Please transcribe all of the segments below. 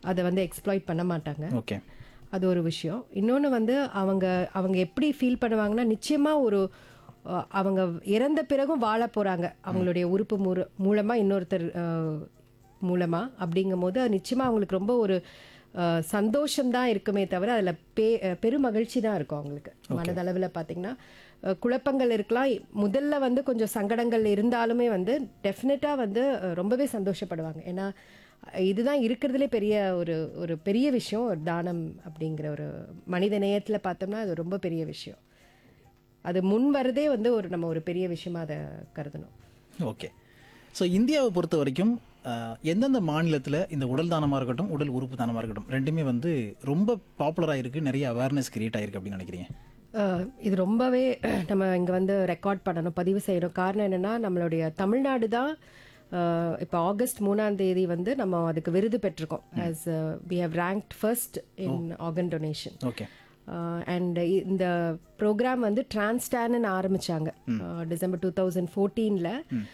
அதை வந்து எக்ஸ்ப்ளாய்ட் பண்ண மாட்டாங்க ஓகே அது ஒரு விஷயம் இன்னொன்று வந்து அவங்க அவங்க எப்படி ஃபீல் பண்ணுவாங்கன்னா நிச்சயமாக ஒரு அஹ், அவங்க இறந்த பிறகும் வாழ போகிறாங்க அவங்களுடைய உறுப்பு மூல மூலமாக இன்னொருத்தர் மூலமாக அப்படிங்கும் போது அது நிச்சயமாக அவங்களுக்கு ரொம்ப ஒரு அஹ், சந்தோஷம்தான் இருக்குமே தவிர அதில் பே அஹ், பெருமகிழ்ச்சி தான் இருக்கும் அவங்களுக்கு மனதளவில் பார்த்தீங்கன்னா அஹ், குழப்பங்கள் இருக்கலாம் முதல்ல வந்து கொஞ்சம் சங்கடங்கள் இருந்தாலுமே வந்து டெஃபினட்டாக வந்து அஹ், ரொம்பவே சந்தோஷப்படுவாங்க ஏன்னா அஹ், இதுதான் இருக்கிறதுலே பெரிய ஒரு ஒரு பெரிய விஷயம் ஒரு தானம் அப்படிங்கிற ஒரு மனித நேயத்தில் பார்த்தோம்னா அது ரொம்ப பெரிய விஷயம் அது முன் வரதே வந்து ஒரு நம்ம ஒரு பெரிய விஷயமா அதை கருதணும் ஓகே ஸோ இந்தியாவை பொறுத்த வரைக்கும் அஹ், எந்தெந்த மாநிலத்தில் இந்த உடல் தானமாக இருக்கட்டும் உடல் உறுப்பு தானமாக இருக்கட்டும் ரெண்டுமே வந்து ரொம்ப பாப்புலராக இருக்குது நிறைய அவேர்னஸ் கிரியேட் ஆயிருக்கு அப்படின்னு நினைக்கிறீங்க அஹ், இது ரொம்பவே நம்ம இங்கே வந்து ரெக்கார்ட் பண்ணணும் பதிவு செய்யணும் காரணம் என்னென்னா நம்மளுடைய தமிழ்நாடு தான் இப்போ ஆகஸ்ட் மூணாம் தேதி வந்து நம்ம அதுக்கு விருது பெற்றிருக்கோம் as we have ranked first in organ donation okay and இந்த ப்ரோக்ராம் வந்து டிரான்ஸ்டான்னு ஆரம்பிச்சாங்க டிசம்பர் டூ தௌசண்ட் ஃபோர்டீனில்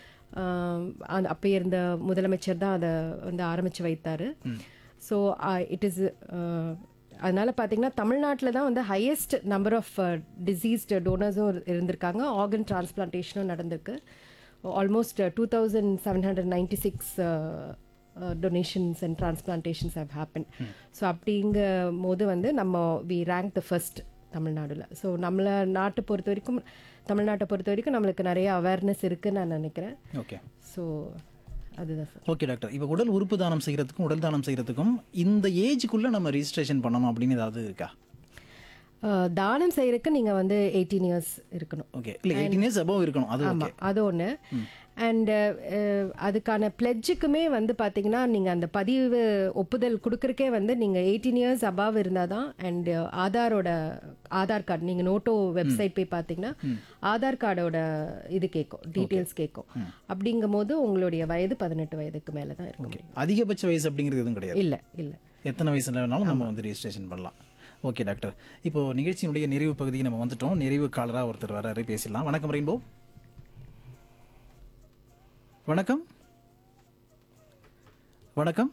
அப்போ இருந்த முதலமைச்சர் தான் அதை வந்து ஆரம்பித்து வைத்தார் ஸோ இட் இஸ் அதனால பார்த்தீங்கன்னா தமிழ்நாட்டில் தான் வந்து ஹையஸ்ட் நம்பர் ஆஃப் டிசீஸ்டு டோனர்ஸும் இருந்திருக்காங்க ஆர்கன் டிரான்ஸ்பிளான்டேஷனும் நடந்திருக்கு almost two thousand seven hundred ninety six donations and transplantations have happen so அப்படிங்கும் போது வந்து நம்ம வி ரேங்க் த ஃபர்ஸ்ட் தமிழ்நாடுல ஸோ நம்மளை நாட்டை பொறுத்த வரைக்கும் தமிழ்நாட்டை பொறுத்த வரைக்கும் நம்மளுக்கு நிறைய அவேர்னஸ் இருக்குன்னு நான் நினைக்கிறேன் ஓகே ஸோ அதுதான் சார் ஓகே டாக்டர் இப்போ உடல் உறுப்பு தானம் செய்கிறதுக்கும் உடல் தானம் செய்கிறதுக்கும் இந்த ஏஜுக்குள்ளே நம்ம ரிஜிஸ்ட்ரேஷன் பண்ணணும் அப்படின்னு ஏதாவது இருக்கா அஹ், தானம் செய்யறதுக்கு நீங்கள் வந்து எயிட்டீன் இயர்ஸ் இருக்கணும் ஓகே இல்லை எயிட்டீன் இயர்ஸ் அபவ் இருக்கணும் அது ஓகே ஆமாம் அது ஒன்று அண்ட் அதுக்கான பிளெட்ஜுக்குமே வந்து பார்த்தீங்கன்னா நீங்கள் அந்த பதிவு ஒப்புதல் கொடுக்கறக்கே வந்து நீங்கள் எயிட்டீன் இயர்ஸ் அபாவ் இருந்தால் தான் அண்ட் ஆதாரோட ஆதார் கார்டு நீங்கள் நோட்டோ வெப்சைட் போய் பார்த்தீங்கன்னா ஆதார் கார்டோட இது கேட்கும் டீட்டெயில்ஸ் கேட்கும் அப்படிங்கும் போது உங்களுடைய வயது பதினெட்டு வயதுக்கு மேலே தான் இருக்க முடியும் அதிகபட்ச வயசு அப்படிங்கிறது எதுவும் கிடையாது இல்லை இல்லை எத்தனை வயசுல வேணாலும் நம்ம வந்து ரெஜிஸ்ட்ரேஷன் பண்ணலாம் ஓகே டாக்டர் இப்போ நிகழ்ச்சியினுடைய நிறைவு பகுதிக்கு நம்ம வந்துட்டோம் நிறைவு காலராக ஒருத்தர் வராரு பேசிடலாம் வணக்கம் ரெயின்போ வணக்கம் வணக்கம்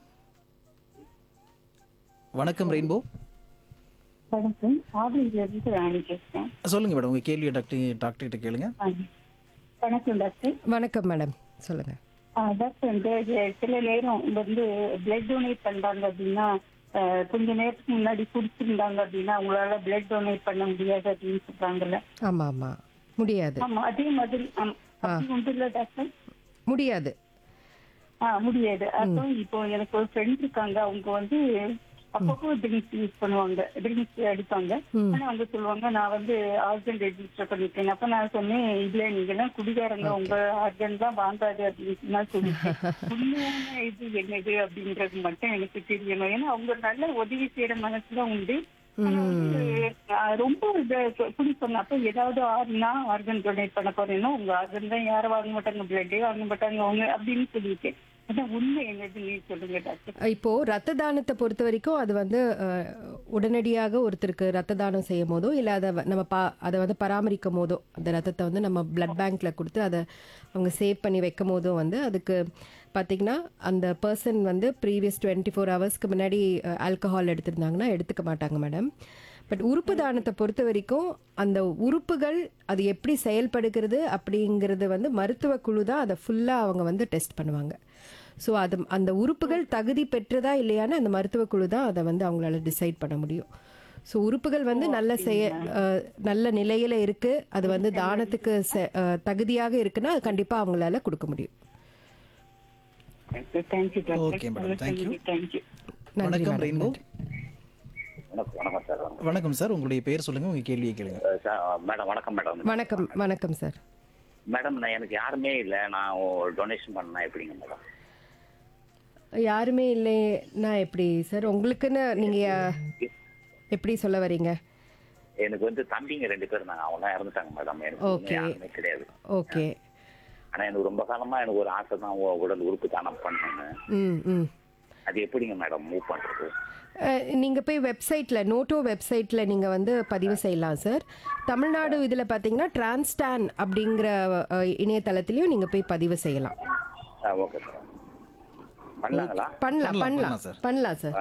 வணக்கம் ரெயின்போ வணக்கம் ஆவலியில இருந்து ராணி பேசுறேன் சொல்லுங்க மேடம் உங்க கேள்வியை டாக்டர் டாக்டர் கிட்ட கேளுங்க ஆ. வணக்கம் டாக்டர் வணக்கம் மேடம் சொல்லுங்கள் ஆ, டாக்டர் இந்த இது சில நேரம் வந்து பிளட் டொனேட் பண்றாங்க அப்படின்னா ஆ, கொஞ்ச நேரத்துக்கு முன்னாடி குடிச்சிருந்தாங்க அப்படின்னா அவங்களால பிளட் டொனேட் பண்ண முடியாது அப்படின்னு சொல்றாங்கல்ல ஆமாம் ஆமாம் முடியாது ஆமா அதே மாதிரி ஆம், அப்படி உண்டு இல்ல டாக்டர் முடியாது ஆ முடியாது அப்புறம் இப்போ எனக்கு ஒரு ஃப்ரெண்ட் இருக்காங்க அவங்க வந்து அப்பப்போ ட்ரிங்க்ஸ் யூஸ் பண்ணுவாங்க ட்ரிங்க்ஸ் அடிப்பாங்க ஆனா அவங்க சொல்லுவாங்க நான் வந்து ஆர்கன் ரெஜிஸ்டர் பண்ணிருக்கேன் அப்ப நான் சொன்னேன் இல்ல நீங்க எல்லாம் குடிகாரங்க உங்க ஆர்கன் தான் வாங்காது அப்படின்னு நான் சொல்லிட்டேன் உண்மையான இது என்னது அப்படின்றது மட்டும் எனக்கு தெரியணும் ஏன்னா அவங்க நல்ல உதவி செய்யற மனசுதான் உண்டு ஆனா வந்து, ஆஹ், ரொம்ப இத குடிப்பாங்க அப்ப ஏதாவது ஆறுனா ஆர்கன் டொனேட் பண்ண போறேன்னா உங்க ஆர்கன் தான் யாரும் வாங்க மாட்டாங்க பிளட்டே வாங்க மாட்டாங்க அவங்க அப்படின்னு சொல்லிட்டு அதான் உண்மை என்னது நீ சொல்லுங்க டாக்டர் இப்போ ரத்த தானத்தை பொறுத்த வரைக்கும் அது வந்து அஹ், உடனடியாக ஒருத்தருக்கு ரத்த தானம் செய்யும் போதோ இல்லை அதை வ- நம்ம பா அதை வந்து பராமரிக்கும் போதோ அந்த ரத்தத்தை வந்து நம்ம பிளட் பேங்க்ல கொடுத்து அதை அவங்க சேவ் பண்ணி வைக்கும் போதும் வந்து அதுக்கு பார்த்தீங்கன்னா அந்த பர்சன் வந்து ப்ரீவியஸ் டுவெண்ட்டி ஃபோர் ஹவர்ஸ்க்கு முன்னாடி ஆல்கஹால் எடுத்திருந்தாங்கன்னா எடுத்துக்க மாட்டாங்க மேடம் பட் உறுப்பு தானத்தை பொறுத்த வரைக்கும் அந்த உறுப்புகள் அது எப்படி செயல்படுகிறது அப்படிங்கிறது வந்து மருத்துவ குழு தான் அதை ஃபுல்லாக அவங்க வந்து டெஸ்ட் பண்ணுவாங்க ஸோ அது அந்த உறுப்புகள் தகுதி பெற்றதா இல்லையான்னு அந்த மருத்துவ குழு தான் அதை வந்து அவங்களால டிசைட் பண்ண முடியும் ஸோ உறுப்புகள் வந்து நல்ல செய அஹ், நல்ல நிலையில் இருக்குது அது வந்து தானத்துக்கு செ- அஹ், தகுதியாக இருக்குன்னா அது கண்டிப்பாக அவங்களால கொடுக்க முடியும் thank you Okay, madam. Thank you. Thank you வணக்கம் ரெயின்போ வணக்கம் வணக்கம் சார் வணக்கம் வணக்கம் சார் உங்களுடைய பேர் சொல்லுங்க உங்க கேள்வியை கேளுங்க அஹ் சார் மேடம் வணக்கம் மேடம் வணக்கம் வணக்கம் சார் மேடம் நான் எனக்கு யாருமே இல்லை நான் டொனேஷன் பண்ணா எப்படிங்க மேடம் யாருமே இல்லைன்னா எப்படி சார் உங்களுக்குன்னு நீங்கள் எப்படி சொல்ல வரீங்க எனக்கு வந்து தம்பிங்க ரெண்டு பேர் இருந்தாங்க அவங்க இறந்துட்டாங்க மேடம் எனக்கு இன்னும் Okay. யாருமே கிடையாது ஓகே ஆனா எனக்கு ரொம்ப காலமா எனக்கு ஒரு ஆசை தான் உ- உடல் உறுப்பு தானம் பண்ணணும் ம் ம் அது எப்படிங்க மேடம் மூவ் பண்றது நீங்கள் போய் வெப்சைட்டில் நோட்டோ வெப்சைட்டில் நீங்கள் வந்து பதிவு செய்யலாம் சார் தமிழ்நாடு இதில் பார்த்தீங்கன்னா டிரான்ஸ்டான் அப்படிங்கிற அஹ், இணையதளத்திலையும் நீங்கள் போய் பதிவு செய்யலாம் ஓகே சார் பண்ணலாங்களா பண்ணலாம் பண்ணலாம், பண்ணலாம் பண்ணலாம் சார். பண்ணலாம் சார்